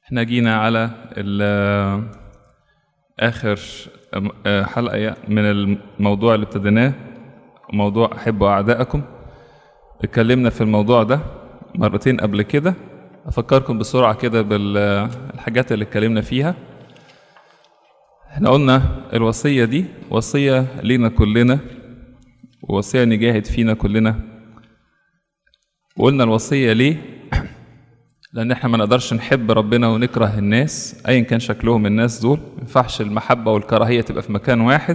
احنا جينا على ال- آخر حلقة من الموضوع اللي ابتديناه موضوع أحبوا أعداءكم اتكلمنا في الموضوع ده مرتين قبل كده أفكركم بسرعة كده بالحاجات اللي اتكلمنا فيها احنا قلنا الوصية دي وصية لينا كلنا ووصية نجاهد فينا كلنا وقلنا الوصية ليه لأن احنا ما نقدرش نحب ربنا ونكره الناس أيا كان شكلهم الناس دول ما ينفعش المحبة والكراهية تبقى في مكان واحد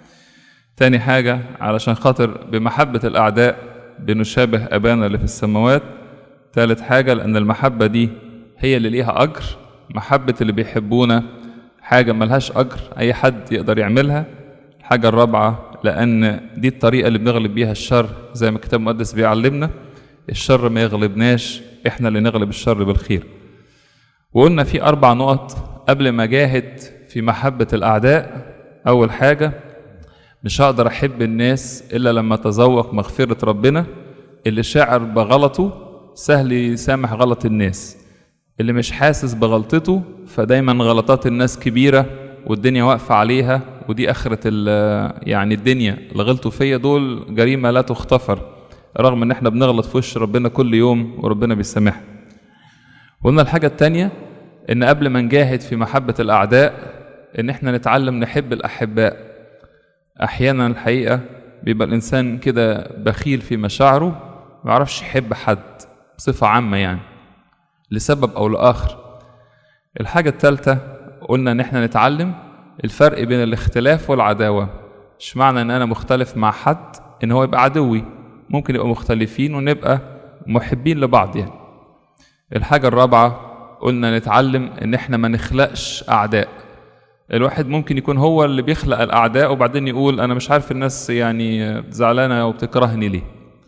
تاني حاجة علشان خاطر بمحبة الأعداء بنشابه أبانا اللي في السماوات تالت حاجة لأن المحبة دي هي اللي ليها أجر محبة اللي بيحبونا حاجة ملهاش أجر أي حد يقدر يعملها الحاجة الرابعة لأن دي الطريقة اللي بنغلب بيها الشر زي ما الكتاب المقدس بيعلمنا الشر ما يغلبناش احنا اللي نغلب الشر بالخير وقلنا في أربع نقط قبل ما جاهد في محبة الأعداء أول حاجة مش هقدر أحب الناس إلا لما أتذوق مغفرة ربنا اللي شاعر بغلطه سهل يسامح غلط الناس اللي مش حاسس بغلطته فدايما غلطات الناس كبيرة والدنيا واقفة عليها ودي آخرة يعني الدنيا اللي غلطوا فيا دول جريمة لا تغتفر رغم ان احنا بنغلط في وش ربنا كل يوم وربنا بيسامحنا قلنا الحاجة التانية ان قبل ما نجاهد في محبة الأعداء ان احنا نتعلم نحب الأحباء أحيانا الحقيقة بيبقى الإنسان كده بخيل في مشاعره ما يعرفش يحب حد بصفة عامة يعني لسبب أو لآخر الحاجة الثالثة قلنا إن إحنا نتعلم الفرق بين الاختلاف والعداوة مش معنى إن أنا مختلف مع حد إن هو يبقى عدوي ممكن يبقى مختلفين ونبقى محبين لبعض يعني الحاجة الرابعة قلنا نتعلم إن إحنا ما نخلقش أعداء الواحد ممكن يكون هو اللي بيخلق الأعداء وبعدين يقول أنا مش عارف الناس يعني زعلانة وبتكرهني ليه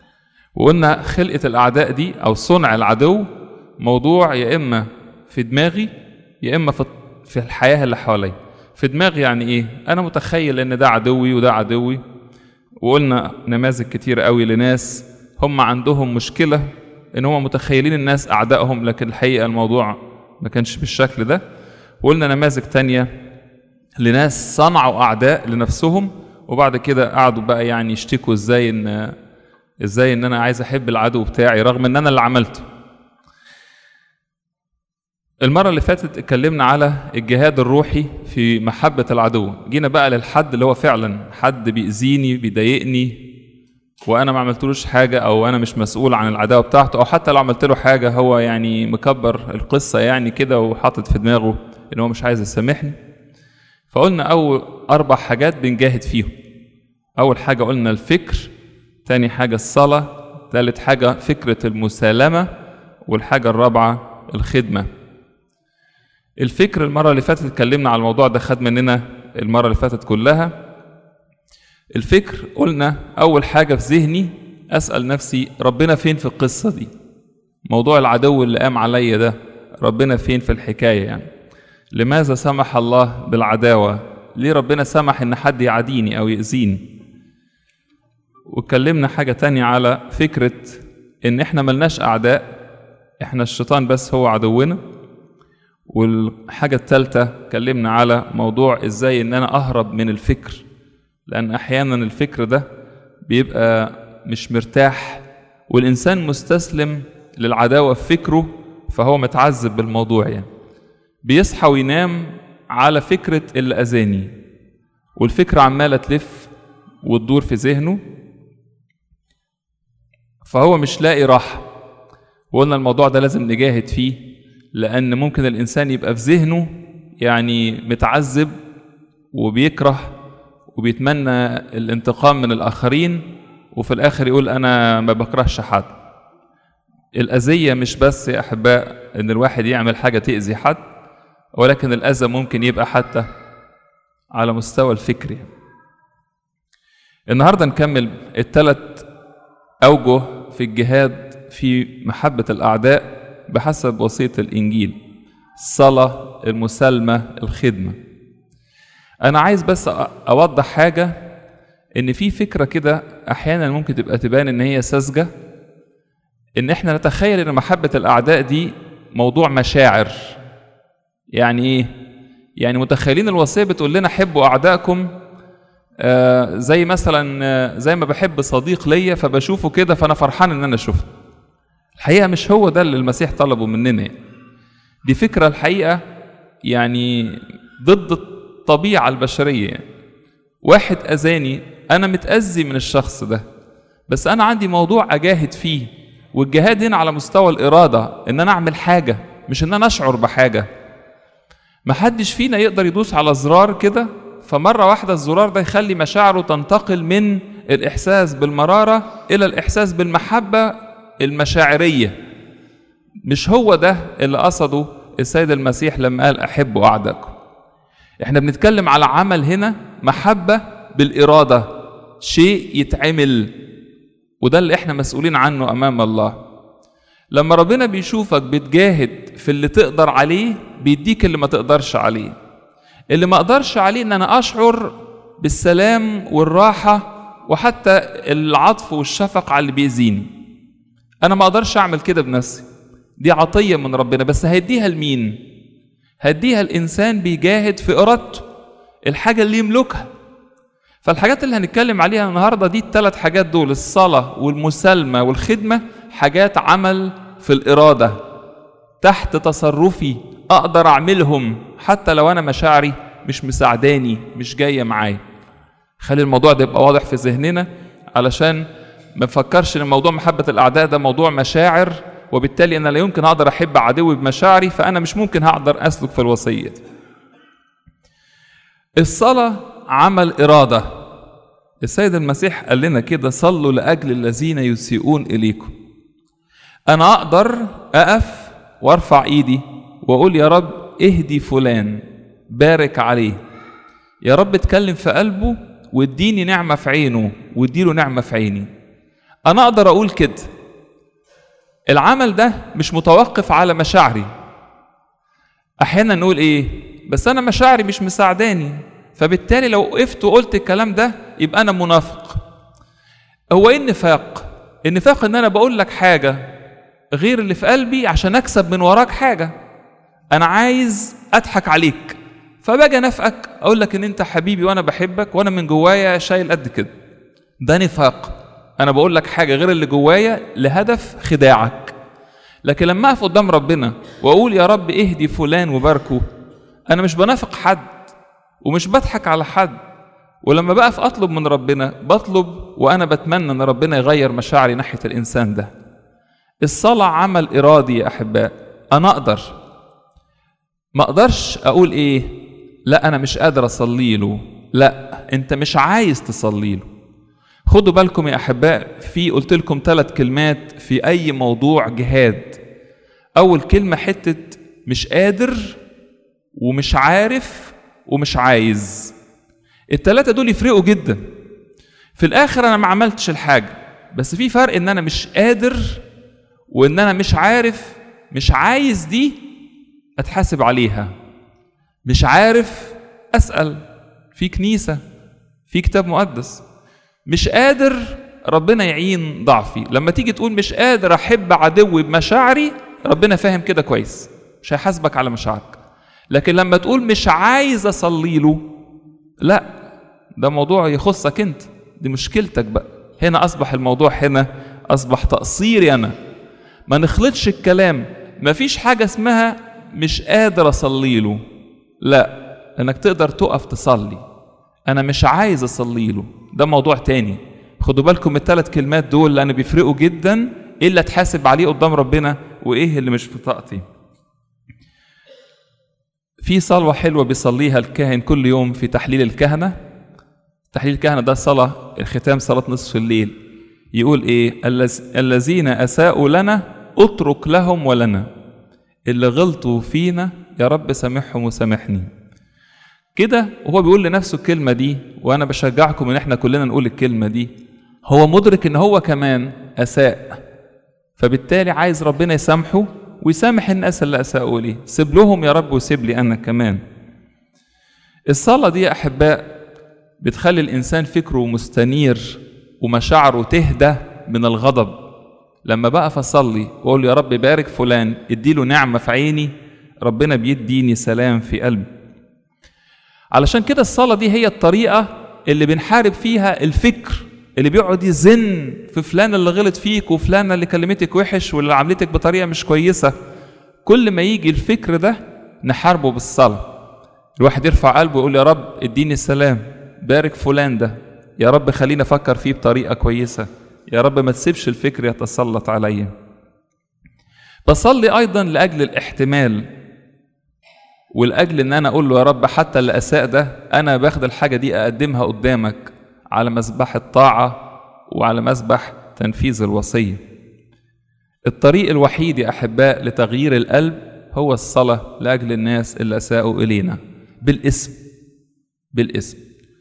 وقلنا خلقة الأعداء دي أو صنع العدو موضوع يا إما في دماغي يا إما في في الحياة اللي حواليا في دماغي يعني إيه أنا متخيل إن ده عدوي وده عدوي وقلنا نماذج كتير قوي لناس هم عندهم مشكلة إن هم متخيلين الناس أعدائهم لكن الحقيقة الموضوع ما كانش بالشكل ده وقلنا نماذج تانية لناس صنعوا أعداء لنفسهم وبعد كده قعدوا بقى يعني يشتكوا إزاي إن إزاي إن أنا عايز أحب العدو بتاعي رغم إن أنا اللي عملته المرة اللي فاتت اتكلمنا على الجهاد الروحي في محبة العدو جينا بقى للحد اللي هو فعلا حد بيأذيني بيضايقني وانا ما عملتلوش حاجة او انا مش مسؤول عن العداوة بتاعته او حتى لو عملت له حاجة هو يعني مكبر القصة يعني كده وحاطط في دماغه ان هو مش عايز يسامحني فقلنا اول اربع حاجات بنجاهد فيهم اول حاجة قلنا الفكر تاني حاجة الصلاة تالت حاجة فكرة المسالمة والحاجة الرابعة الخدمة الفكر المرة اللي فاتت اتكلمنا على الموضوع ده خد مننا المرة اللي فاتت كلها الفكر قلنا أول حاجة في ذهني أسأل نفسي ربنا فين في القصة دي موضوع العدو اللي قام عليا ده ربنا فين في الحكاية يعني لماذا سمح الله بالعداوة ليه ربنا سمح إن حد يعاديني أو يأذيني واتكلمنا حاجة تانية على فكرة إن إحنا ملناش أعداء إحنا الشيطان بس هو عدونا والحاجة الثالثة اتكلمنا على موضوع ازاي ان انا اهرب من الفكر لان احيانا الفكر ده بيبقى مش مرتاح والانسان مستسلم للعداوة في فكره فهو متعذب بالموضوع يعني بيصحى وينام على فكرة اللي اذاني والفكرة عمالة تلف وتدور في ذهنه فهو مش لاقي راحة وقلنا الموضوع ده لازم نجاهد فيه لأن ممكن الإنسان يبقى في ذهنه يعني متعذب وبيكره وبيتمنى الانتقام من الآخرين وفي الآخر يقول أنا ما بكرهش حد الأذية مش بس يا أحباء إن الواحد يعمل حاجة تأذي حد ولكن الأذى ممكن يبقى حتى على مستوى الفكري النهاردة نكمل الثلاث أوجه في الجهاد في محبة الأعداء بحسب وصية الإنجيل الصلاة المسالمة الخدمة أنا عايز بس أوضح حاجة إن في فكرة كده أحيانا ممكن تبقى تبان إن هي ساذجة إن إحنا نتخيل إن محبة الأعداء دي موضوع مشاعر يعني ايه يعني متخيلين الوصيه بتقول لنا حبوا اعدائكم آه زي مثلا آه زي ما بحب صديق ليا فبشوفه كده فانا فرحان ان انا اشوفه الحقيقه مش هو ده اللي المسيح طلبه مننا يعني. دي فكره الحقيقه يعني ضد الطبيعه البشريه يعني. واحد اذاني انا متاذي من الشخص ده بس انا عندي موضوع اجاهد فيه والجهاد هنا على مستوى الاراده ان انا اعمل حاجه مش ان انا اشعر بحاجه محدش فينا يقدر يدوس على زرار كده فمرة واحدة الزرار ده يخلي مشاعره تنتقل من الإحساس بالمرارة إلى الإحساس بالمحبة المشاعرية مش هو ده اللي قصده السيد المسيح لما قال أحبوا أعدائكم احنا بنتكلم على عمل هنا محبة بالإرادة شيء يتعمل وده اللي احنا مسؤولين عنه أمام الله لما ربنا بيشوفك بتجاهد في اللي تقدر عليه بيديك اللي ما تقدرش عليه اللي ما اقدرش عليه ان انا اشعر بالسلام والراحه وحتى العطف والشفقه على اللي بيأذيني انا ما اقدرش اعمل كده بنفسي دي عطيه من ربنا بس هيديها لمين هديها الانسان بيجاهد في ارادته الحاجه اللي يملكها فالحاجات اللي هنتكلم عليها النهارده دي الثلاث حاجات دول الصلاه والمسالمه والخدمه حاجات عمل في الاراده تحت تصرفي اقدر اعملهم حتى لو انا مشاعري مش مساعداني مش جايه معايا خلي الموضوع ده يبقى واضح في ذهننا علشان ما نفكرش ان موضوع محبه الاعداء ده موضوع مشاعر وبالتالي انا لا يمكن اقدر احب عدوي بمشاعري فانا مش ممكن هقدر اسلك في الوصيه دي الصلاه عمل اراده السيد المسيح قال لنا كده صلوا لاجل الذين يسيئون اليكم انا اقدر اقف وارفع ايدي واقول يا رب اهدي فلان بارك عليه يا رب اتكلم في قلبه واديني نعمة في عينه واديله نعمة في عيني أنا أقدر أقول كده العمل ده مش متوقف على مشاعري أحيانا نقول إيه بس أنا مشاعري مش مساعداني فبالتالي لو وقفت وقلت الكلام ده يبقى أنا منافق هو إيه النفاق؟ النفاق إن أنا بقول لك حاجة غير اللي في قلبي عشان أكسب من وراك حاجة أنا عايز أضحك عليك فباجي انافقك اقول لك ان انت حبيبي وانا بحبك وانا من جوايا شايل قد كده ده نفاق انا بقول لك حاجه غير اللي جوايا لهدف خداعك لكن لما اقف قدام ربنا واقول يا رب اهدي فلان وباركه انا مش بنافق حد ومش بضحك على حد ولما بقف اطلب من ربنا بطلب وانا بتمنى ان ربنا يغير مشاعري ناحيه الانسان ده الصلاه عمل ارادي يا احباء انا اقدر ما اقدرش اقول ايه لا انا مش قادر اصلي له لا انت مش عايز تصلي له خدوا بالكم يا احباء في قلت لكم ثلاث كلمات في اي موضوع جهاد اول كلمه حته مش قادر ومش عارف ومش عايز الثلاثه دول يفرقوا جدا في الاخر انا ما عملتش الحاجه بس في فرق ان انا مش قادر وان انا مش عارف مش عايز دي اتحاسب عليها مش عارف اسال في كنيسه في كتاب مقدس مش قادر ربنا يعين ضعفي لما تيجي تقول مش قادر احب عدوي بمشاعري ربنا فاهم كده كويس مش هيحاسبك على مشاعرك لكن لما تقول مش عايز اصلي له لا ده موضوع يخصك انت دي مشكلتك بقى هنا اصبح الموضوع هنا اصبح تقصيري انا ما نخلطش الكلام مفيش حاجه اسمها مش قادر اصلي له لا انك تقدر تقف تصلي انا مش عايز اصلي له ده موضوع تاني خدوا بالكم من الثلاث كلمات دول لان بيفرقوا جدا ايه اللي اتحاسب عليه قدام ربنا وايه اللي مش في طاقتي في صلوة حلوة بيصليها الكاهن كل يوم في تحليل الكهنة تحليل الكهنة ده صلاة الختام صلاة نصف الليل يقول ايه الذين اساءوا لنا اترك لهم ولنا اللي غلطوا فينا يا رب سامحهم وسامحني كده وهو بيقول لنفسه الكلمة دي وأنا بشجعكم إن إحنا كلنا نقول الكلمة دي هو مدرك إن هو كمان أساء فبالتالي عايز ربنا يسامحه ويسامح الناس اللي أساءوا ليه سيب لهم يا رب وسيب لي أنا كمان الصلاة دي يا أحباء بتخلي الإنسان فكره مستنير ومشاعره تهدى من الغضب لما بقى فصلي واقول يا رب بارك فلان اديله نعمه في عيني ربنا بيديني سلام في قلبي علشان كده الصلاة دي هي الطريقة اللي بنحارب فيها الفكر اللي بيقعد يزن في فلان اللي غلط فيك وفلانة اللي كلمتك وحش واللي عملتك بطريقة مش كويسة كل ما يجي الفكر ده نحاربه بالصلاة الواحد يرفع قلبه ويقول يا رب اديني السلام بارك فلان ده يا رب خليني افكر فيه بطريقة كويسة يا رب ما تسيبش الفكر يتسلط عليا بصلي ايضا لاجل الاحتمال ولاجل ان انا اقول له يا رب حتى اللي اساء ده انا باخد الحاجه دي اقدمها قدامك على مذبح الطاعه وعلى مذبح تنفيذ الوصيه الطريق الوحيد يا احباء لتغيير القلب هو الصلاه لاجل الناس اللي اساءوا الينا بالاسم بالاسم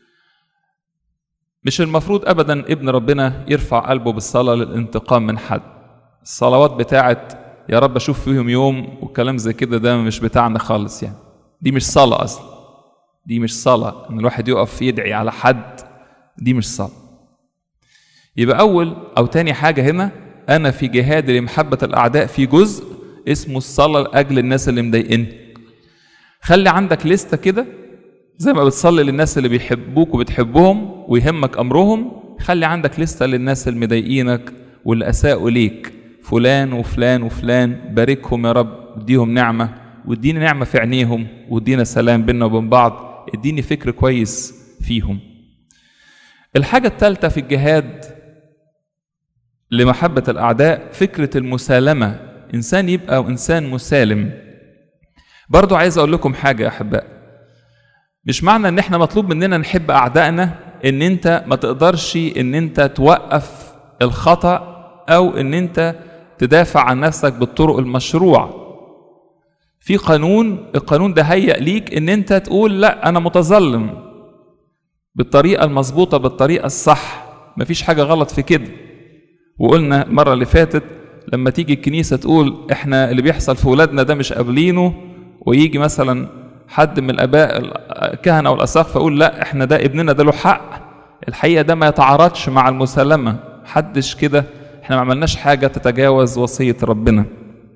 مش المفروض ابدا ابن ربنا يرفع قلبه بالصلاه للانتقام من حد الصلوات بتاعت يا رب اشوف فيهم يوم وكلام زي كده ده مش بتاعنا خالص يعني دي مش صلاه اصلا دي مش صلاه ان الواحد يقف يدعي على حد دي مش صلاه يبقى اول او تاني حاجه هنا انا في جهادي لمحبه الاعداء في جزء اسمه الصلاه لاجل الناس اللي مضايقني خلي عندك لستة كده زي ما بتصلي للناس اللي بيحبوك وبتحبهم ويهمك امرهم خلي عندك لستة للناس اللي مضايقينك واللي اساءوا ليك فلان وفلان وفلان باركهم يا رب اديهم نعمة واديني نعمة في عينيهم وادينا سلام بيننا وبين بعض اديني فكر كويس فيهم الحاجة الثالثة في الجهاد لمحبة الأعداء فكرة المسالمة إنسان يبقى إنسان مسالم برضو عايز أقول لكم حاجة يا أحباء مش معنى إن إحنا مطلوب مننا نحب أعدائنا إن أنت ما تقدرش إن أنت توقف الخطأ أو إن أنت تدافع عن نفسك بالطرق المشروع في قانون القانون ده هيأ ليك ان انت تقول لا انا متظلم بالطريقة المظبوطة بالطريقة الصح مفيش حاجة غلط في كده وقلنا المرة اللي فاتت لما تيجي الكنيسة تقول احنا اللي بيحصل في ولادنا ده مش قابلينه ويجي مثلا حد من الاباء الكهنة والاساقفة يقول لا احنا ده ابننا ده له حق الحقيقة ده ما يتعارضش مع المسالمة حدش كده احنا ما عملناش حاجة تتجاوز وصية ربنا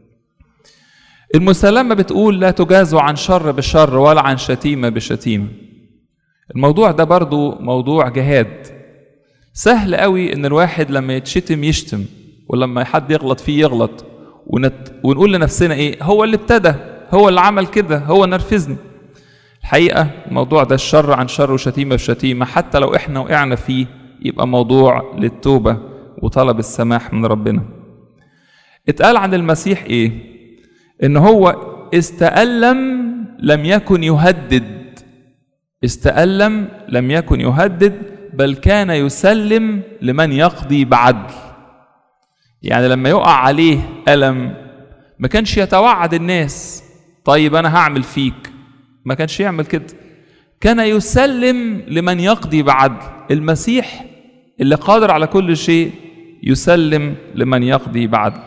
المسالمة بتقول لا تجازوا عن شر بشر ولا عن شتيمة بشتيمة الموضوع ده برضو موضوع جهاد سهل قوي ان الواحد لما يتشتم يشتم ولما حد يغلط فيه يغلط ونت... ونقول لنفسنا ايه هو اللي ابتدى هو اللي عمل كده هو نرفزني الحقيقة الموضوع ده الشر عن شر وشتيمة بشتيمة حتى لو احنا وقعنا فيه يبقى موضوع للتوبة وطلب السماح من ربنا اتقال عن المسيح ايه ان هو استألم لم يكن يهدد استألم لم يكن يهدد بل كان يسلم لمن يقضي بعدل يعني لما يقع عليه ألم ما كانش يتوعد الناس طيب أنا هعمل فيك ما كانش يعمل كده كان يسلم لمن يقضي بعدل المسيح اللي قادر على كل شيء يسلم لمن يقضي بعدل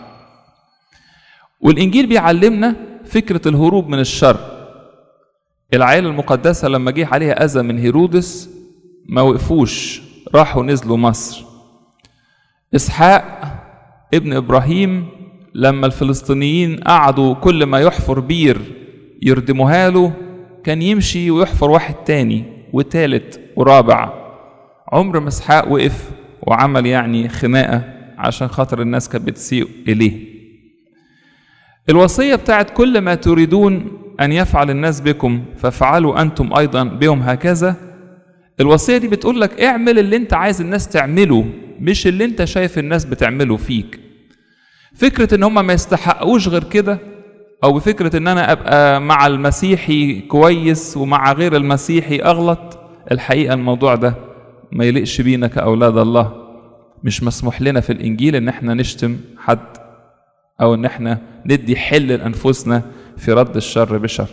والإنجيل بيعلمنا فكرة الهروب من الشر العائلة المقدسة لما جه عليها أذى من هيرودس ما وقفوش راحوا نزلوا مصر إسحاق ابن إبراهيم لما الفلسطينيين قعدوا كل ما يحفر بير يردموها له كان يمشي ويحفر واحد تاني وتالت ورابع عمر ما إسحاق وقف وعمل يعني خناقة عشان خاطر الناس كانت بتسيء إليه الوصية بتاعت كل ما تريدون أن يفعل الناس بكم فافعلوا أنتم أيضا بهم هكذا الوصية دي بتقول لك اعمل اللي انت عايز الناس تعمله مش اللي انت شايف الناس بتعمله فيك فكرة ان هم ما يستحقوش غير كده او بفكرة ان انا ابقى مع المسيحي كويس ومع غير المسيحي اغلط الحقيقة الموضوع ده ما يليقش بينا كأولاد الله مش مسموح لنا في الانجيل ان احنا نشتم حد او ان احنا ندي حل لانفسنا في رد الشر بشر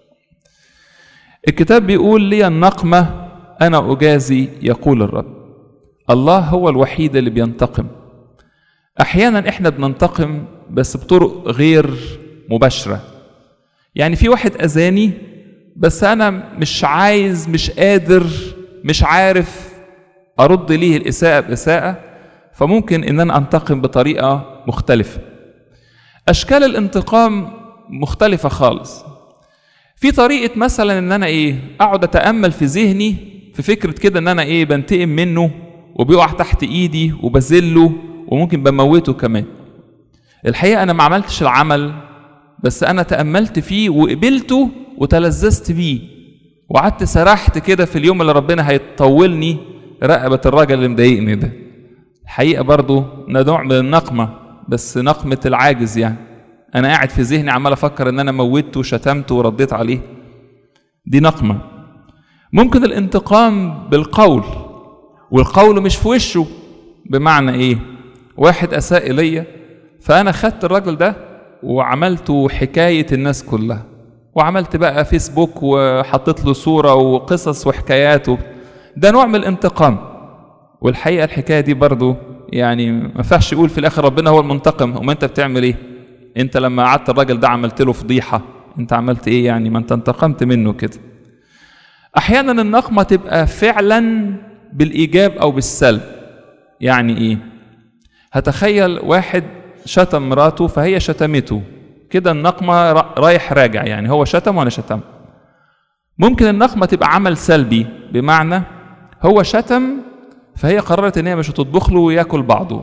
الكتاب بيقول لي النقمة أنا أجازي يقول الرب الله هو الوحيد اللي بينتقم أحيانا إحنا بننتقم بس بطرق غير مباشرة يعني في واحد أذاني بس أنا مش عايز مش قادر مش عارف أرد ليه الإساءة بإساءة فممكن إن أنا أنتقم بطريقة مختلفة أشكال الانتقام مختلفة خالص في طريقة مثلا ان انا ايه اقعد اتأمل في ذهني في فكرة كده ان انا ايه بنتقم منه وبيقع تحت ايدي وبذله وممكن بموته كمان الحقيقة انا ما عملتش العمل بس انا تأملت فيه وقبلته وتلذذت بيه وقعدت سرحت كده في اليوم اللي ربنا هيطولني رقبة الراجل اللي مضايقني ده الحقيقة برضو ده نوع من النقمة بس نقمة العاجز يعني أنا قاعد في ذهني عمال أفكر إن أنا موتته وشتمته ورديت عليه دي نقمة ممكن الانتقام بالقول والقول مش في وشه بمعنى إيه واحد أساء إليا فأنا خدت الراجل ده وعملته حكاية الناس كلها وعملت بقى فيسبوك وحطيت له صورة وقصص وحكايات ده نوع من الانتقام والحقيقة الحكاية دي برضو يعني ما ينفعش يقول في الآخر ربنا هو المنتقم وما أنت بتعمل إيه أنت لما قعدت الراجل ده عملت له فضيحة أنت عملت إيه يعني ما أنت انتقمت منه كده أحيانا النقمة تبقى فعلا بالإيجاب أو بالسلب يعني إيه هتخيل واحد شتم مراته فهي شتمته كده النقمة رايح راجع يعني هو شتم وأنا شتم ممكن النقمة تبقى عمل سلبي بمعنى هو شتم فهي قررت ان هي مش هتطبخ له وياكل بعضه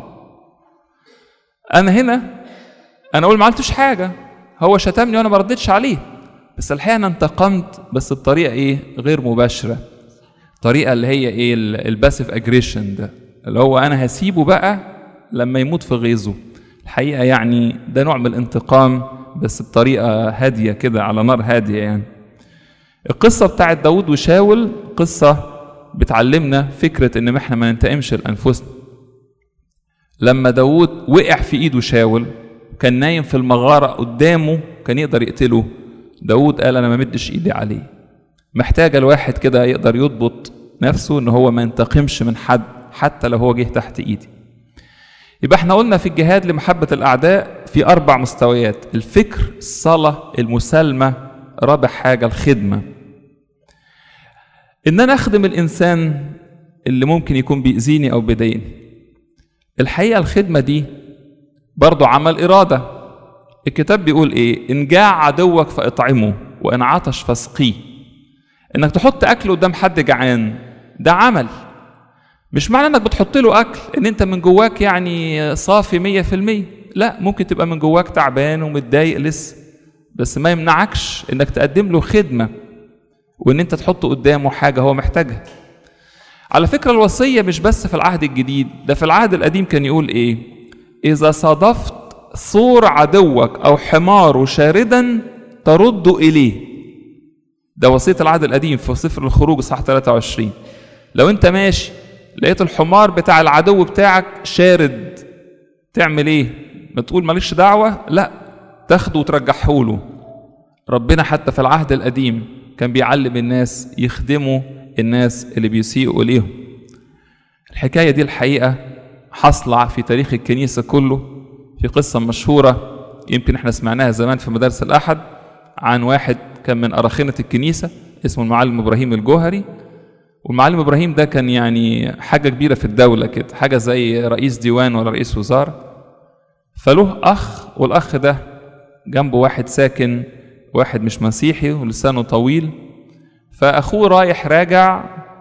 انا هنا انا اقول ما عملتش حاجه هو شتمني وانا ما ردتش عليه بس الحقيقه انا انتقمت بس بطريقه ايه غير مباشره الطريقه اللي هي ايه الباسيف اجريشن ده اللي هو انا هسيبه بقى لما يموت في غيظه الحقيقه يعني ده نوع من الانتقام بس بطريقه هاديه كده على نار هاديه يعني القصه بتاعت داود وشاول قصه بتعلمنا فكرة إن إحنا ما ننتقمش لأنفسنا. لما داوود وقع في إيده شاول كان نايم في المغارة قدامه كان يقدر يقتله داوود قال أنا ما مدش إيدي عليه. محتاج الواحد كده يقدر يضبط نفسه إن هو ما ينتقمش من حد حتى لو هو جه تحت إيدي. يبقى احنا قلنا في الجهاد لمحبة الأعداء في أربع مستويات الفكر الصلاة المسالمة رابع حاجة الخدمة ان انا اخدم الانسان اللي ممكن يكون بيأذيني او بيضايقني الحقيقه الخدمه دي برضو عمل اراده الكتاب بيقول ايه ان جاع عدوك فاطعمه وان عطش فاسقيه انك تحط اكل قدام حد جعان ده عمل مش معنى انك بتحط له اكل ان انت من جواك يعني صافي مية في المية لا ممكن تبقى من جواك تعبان ومتضايق لسه بس ما يمنعكش انك تقدم له خدمه وان انت تحط قدامه حاجه هو محتاجها على فكره الوصيه مش بس في العهد الجديد ده في العهد القديم كان يقول ايه اذا صادفت صور عدوك او حماره شاردا ترد اليه ده وصيه العهد القديم في سفر الخروج صح 23 لو انت ماشي لقيت الحمار بتاع العدو بتاعك شارد تعمل ايه ما تقول مالكش دعوه لا تاخده وترجعه له ربنا حتى في العهد القديم كان بيعلم الناس يخدموا الناس اللي بيسيئوا إليهم الحكاية دي الحقيقة حصل في تاريخ الكنيسة كله في قصة مشهورة يمكن احنا سمعناها زمان في مدارس الأحد عن واحد كان من أراخنة الكنيسة اسمه المعلم إبراهيم الجوهري والمعلم إبراهيم ده كان يعني حاجة كبيرة في الدولة كده حاجة زي رئيس ديوان ولا رئيس وزارة فله أخ والأخ ده جنبه واحد ساكن واحد مش مسيحي ولسانه طويل فأخوه رايح راجع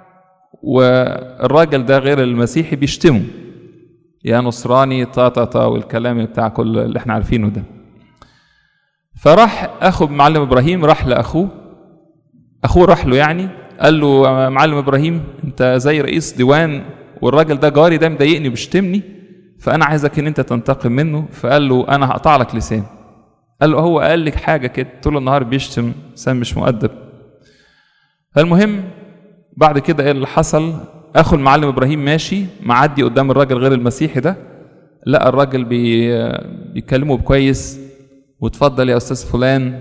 والراجل ده غير المسيحي بيشتمه يا نصراني تا تا تا والكلام بتاع كل اللي احنا عارفينه ده فراح اخو معلم ابراهيم راح لاخوه اخوه راح له يعني قال له يا معلم ابراهيم انت زي رئيس ديوان والراجل ده جاري ده مضايقني وبيشتمني فانا عايزك ان انت تنتقم منه فقال له انا هقطع لك لسان قال له هو قال لك حاجه كده طول النهار بيشتم انسان مش مؤدب فالمهم بعد كده ايه اللي حصل اخو المعلم ابراهيم ماشي معدي قدام الراجل غير المسيحي ده لقى الراجل بي بيكلمه كويس واتفضل يا استاذ فلان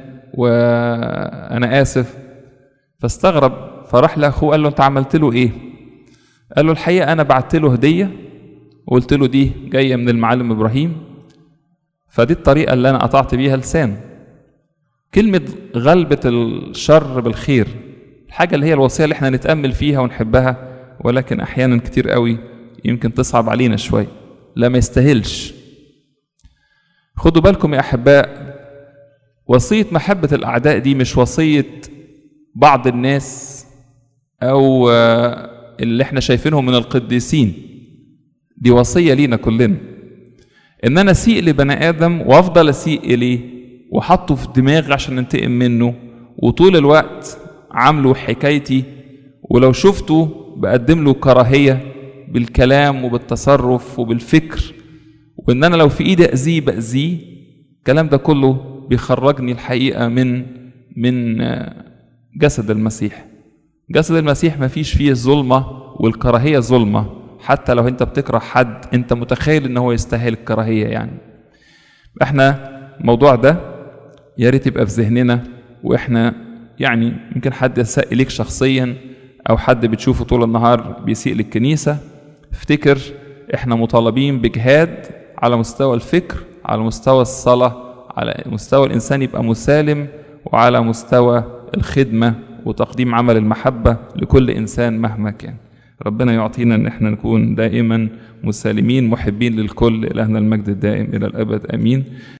وانا اسف فاستغرب فراح لاخوه قال له انت عملت له ايه قال له الحقيقه انا بعت له هديه وقلت له دي جايه من المعلم ابراهيم فدي الطريقه اللي انا قطعت بيها لسان كلمه غلبه الشر بالخير الحاجه اللي هي الوصيه اللي احنا نتامل فيها ونحبها ولكن احيانا كتير قوي يمكن تصعب علينا شويه لا ما يستاهلش خدوا بالكم يا احباء وصية محبة الأعداء دي مش وصية بعض الناس أو آه، اللي احنا شايفينهم من القديسين دي وصية لينا كلنا إن أنا أسيء لبني آدم وأفضل أسيء إليه وحطه في دماغي عشان أنتقم منه وطول الوقت عامله حكايتي ولو شفته بقدم له كراهية بالكلام وبالتصرف وبالفكر وإن أنا لو في إيدي أذيه بأذيه الكلام ده كله بيخرجني الحقيقة من من آه، جسد المسيح جسد المسيح ما فيش فيه الظلمة والكراهية ظلمة حتى لو انت بتكره حد انت متخيل ان هو يستاهل الكراهية يعني احنا الموضوع ده يا ريت يبقى في ذهننا واحنا يعني يمكن حد يساء اليك شخصيا او حد بتشوفه طول النهار بيسيء للكنيسة افتكر احنا مطالبين بجهاد على مستوى الفكر على مستوى الصلاة على مستوى الانسان يبقى مسالم وعلى مستوى الخدمة وتقديم عمل المحبة لكل إنسان مهما كان ربنا يعطينا ان احنا نكون دائما مسالمين محبين للكل الهنا المجد الدائم الى الابد امين